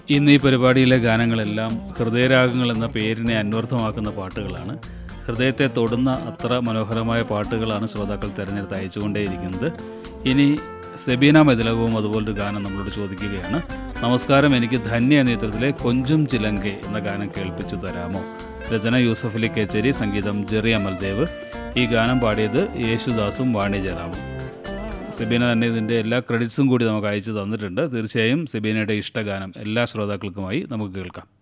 ഇന്ന് ഈ പരിപാടിയിലെ ഗാനങ്ങളെല്ലാം ഹൃദയരാഗങ്ങൾ എന്ന പേരിനെ അന്വർത്ഥമാക്കുന്ന പാട്ടുകളാണ് ഹൃദയത്തെ തൊടുന്ന അത്ര മനോഹരമായ പാട്ടുകളാണ് ശ്രോതാക്കൾ തിരഞ്ഞെടുത്ത് അയച്ചുകൊണ്ടേയിരിക്കുന്നത് ഇനി സെബീന മതിലകവും അതുപോലൊരു ഗാനം നമ്മളോട് ചോദിക്കുകയാണ് നമസ്കാരം എനിക്ക് ധന്യ എന്ന ചിത്രത്തിലെ കൊഞ്ചും ചിലങ്കെ എന്ന ഗാനം കേൾപ്പിച്ചു തരാമോ രചന യൂസഫ് അലി കേച്ചേരി സംഗീതം ജെറി അമൽദേവ് ഈ ഗാനം പാടിയത് യേശുദാസും വാണി ജയറാമും സെബീന തന്നെ ഇതിൻ്റെ എല്ലാ ക്രെഡിറ്റ്സും കൂടി നമുക്ക് അയച്ചു തന്നിട്ടുണ്ട് തീർച്ചയായും സെബീനയുടെ ഇഷ്ടഗാനം എല്ലാ ശ്രോതാക്കൾക്കുമായി നമുക്ക് കേൾക്കാം